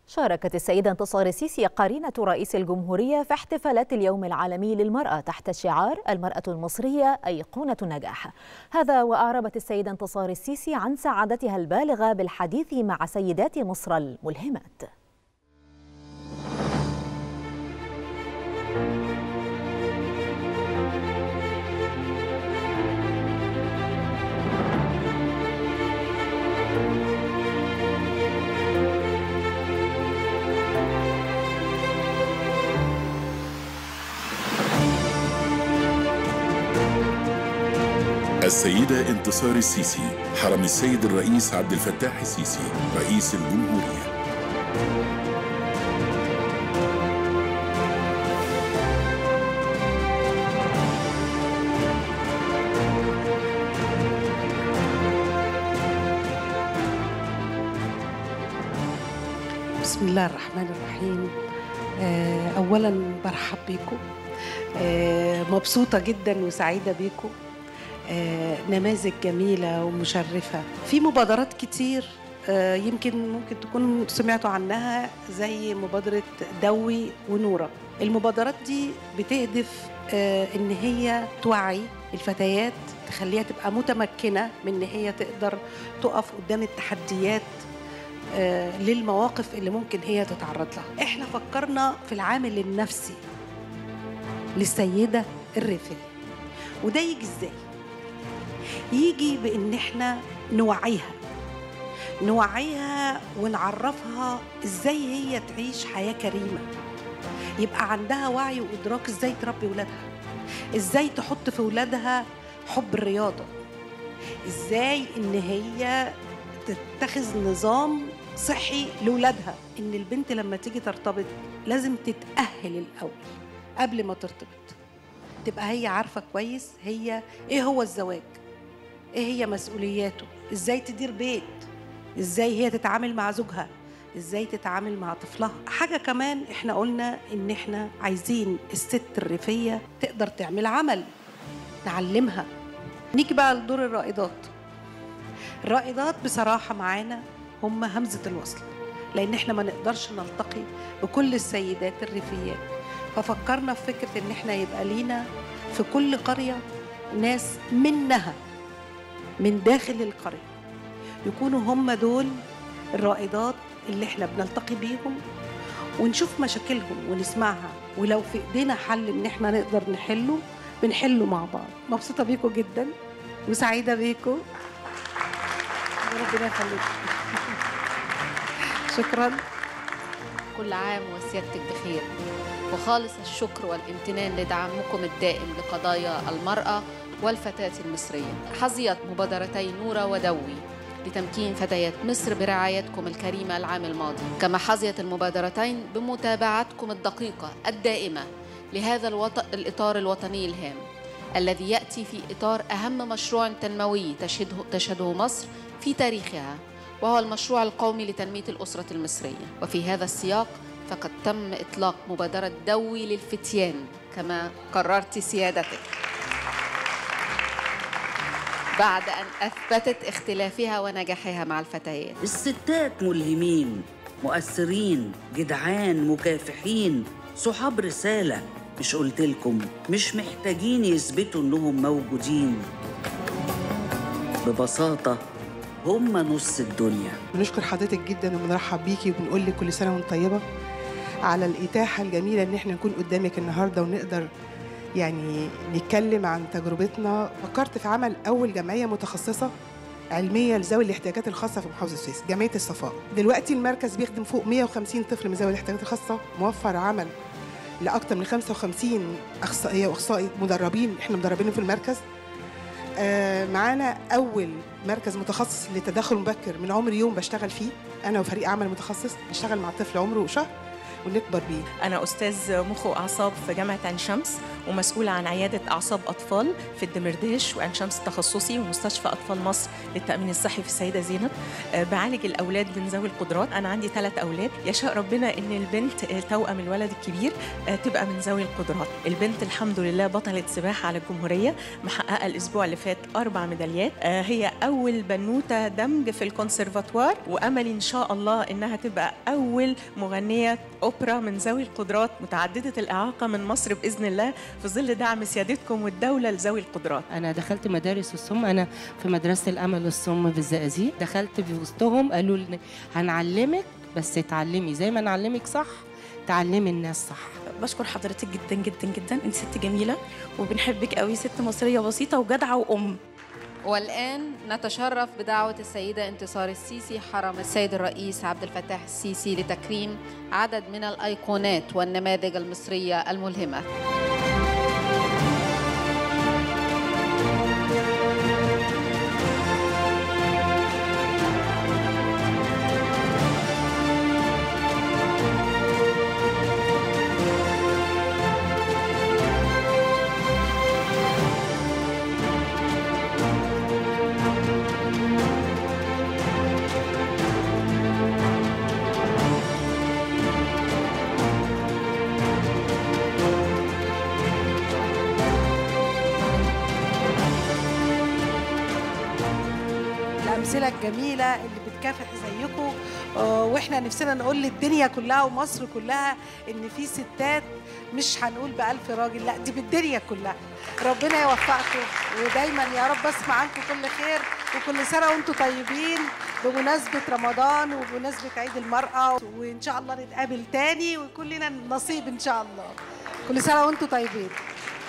شاركت السيدة انتصار السيسي قرينة رئيس الجمهورية في احتفالات اليوم العالمي للمرأة تحت شعار المرأة المصرية أيقونة النجاح هذا وأعربت السيدة انتصار السيسي عن سعادتها البالغة بالحديث مع سيدات مصر الملهمات السيدة انتصار السيسي حرم السيد الرئيس عبد الفتاح السيسي رئيس الجمهورية بسم الله الرحمن الرحيم آه، اولا برحب بيكم آه، مبسوطه جدا وسعيده بيكم آه، نماذج جميله ومشرفه في مبادرات كتير آه، يمكن ممكن تكون سمعتوا عنها زي مبادره دوي ونوره المبادرات دي بتهدف آه، ان هي توعي الفتيات تخليها تبقى متمكنه من ان هي تقدر تقف قدام التحديات آه، للمواقف اللي ممكن هي تتعرض لها احنا فكرنا في العامل النفسي للسيدة الريفية وده يجي ازاي يجي بان احنا نوعيها نوعيها ونعرفها ازاي هي تعيش حياة كريمة يبقى عندها وعي وادراك ازاي تربي ولادها ازاي تحط في ولادها حب الرياضة ازاي ان هي تتخذ نظام صحي لولادها ان البنت لما تيجي ترتبط لازم تتأهل الاول قبل ما ترتبط تبقى هي عارفة كويس هي ايه هو الزواج ايه هي مسؤولياته ازاي تدير بيت ازاي هي تتعامل مع زوجها ازاي تتعامل مع طفلها حاجة كمان احنا قلنا ان احنا عايزين الست الريفية تقدر تعمل عمل نعلمها نيجي بقى لدور الرائدات الرائدات بصراحة معانا هم همزة الوصل لأن احنا ما نقدرش نلتقي بكل السيدات الريفيات ففكرنا في فكرة إن احنا يبقى لينا في كل قرية ناس منها من داخل القرية يكونوا هم دول الرائدات اللي احنا بنلتقي بيهم ونشوف مشاكلهم ونسمعها ولو في ايدينا حل ان احنا نقدر نحله بنحله مع بعض مبسوطة بيكم جدا وسعيدة بيكم ربنا يخليك شكرا كل عام وسيادتك بخير وخالص الشكر والامتنان لدعمكم الدائم لقضايا المرأة والفتاة المصرية حظيت مبادرتي نورة ودوي لتمكين فتيات مصر برعايتكم الكريمة العام الماضي كما حظيت المبادرتين بمتابعتكم الدقيقة الدائمة لهذا الوط... الإطار الوطني الهام الذي يأتي في إطار أهم مشروع تنموي تشهده, تشهده مصر في تاريخها وهو المشروع القومي لتنمية الأسرة المصرية وفي هذا السياق فقد تم إطلاق مبادرة دوي للفتيان كما قررت سيادتك بعد أن أثبتت اختلافها ونجاحها مع الفتيات الستات ملهمين مؤثرين جدعان مكافحين صحاب رسالة مش قلتلكم مش محتاجين يثبتوا انهم موجودين ببساطة هم نص الدنيا بنشكر حضرتك جدا وبنرحب بيكي وبنقول لك كل سنه وانت طيبه على الاتاحه الجميله ان احنا نكون قدامك النهارده ونقدر يعني نتكلم عن تجربتنا فكرت في عمل اول جمعيه متخصصه علميه لذوي الاحتياجات الخاصه في محافظه السويس جمعيه الصفاء دلوقتي المركز بيخدم فوق 150 طفل من ذوي الاحتياجات الخاصه موفر عمل لاكثر من 55 اخصائيه واخصائي مدربين احنا مدربينهم في المركز آه، معانا اول مركز متخصص للتدخل المبكر من عمر يوم بشتغل فيه انا وفريق عمل متخصص بشتغل مع الطفل عمره شهر ونكبر بيه أنا أستاذ مخ وأعصاب في جامعة عين شمس ومسؤولة عن عيادة أعصاب أطفال في الدمرداش وعين شمس تخصصي ومستشفى أطفال مصر للتأمين الصحي في السيدة زينب آه، بعالج الأولاد من ذوي القدرات أنا عندي ثلاث أولاد يشاء ربنا إن البنت آه، توأم الولد الكبير آه، تبقى من ذوي القدرات البنت الحمد لله بطلة سباحة على الجمهورية محققة الأسبوع اللي فات أربع ميداليات آه، هي أول بنوتة دمج في الكونسرفاتوار وأملي إن شاء الله إنها تبقى أول مغنية أوبرا من ذوي القدرات متعددة الإعاقة من مصر بإذن الله في ظل دعم سيادتكم والدولة لذوي القدرات انا دخلت مدارس الصم انا في مدرسه الامل الصم بالزقازيق دخلت في وسطهم قالوا لي هنعلمك بس اتعلمي زي ما نعلمك صح تعلمي الناس صح بشكر حضرتك جدا جدا جدا انت ست جميله وبنحبك قوي ست مصريه بسيطه وجدعه وام والآن نتشرف بدعوة السيدة انتصار السيسي حرم السيد الرئيس عبد الفتاح السيسي لتكريم عدد من الأيقونات والنماذج المصرية الملهمة الامثله الجميله اللي بتكافح زيكم آه، واحنا نفسنا نقول للدنيا كلها ومصر كلها ان في ستات مش هنقول بألف راجل لا دي بالدنيا كلها ربنا يوفقكم ودايما يا رب اسمع عنكم كل خير وكل سنه وانتم طيبين بمناسبه رمضان وبمناسبه عيد المراه وان شاء الله نتقابل تاني ويكون لنا نصيب ان شاء الله كل سنه وانتم طيبين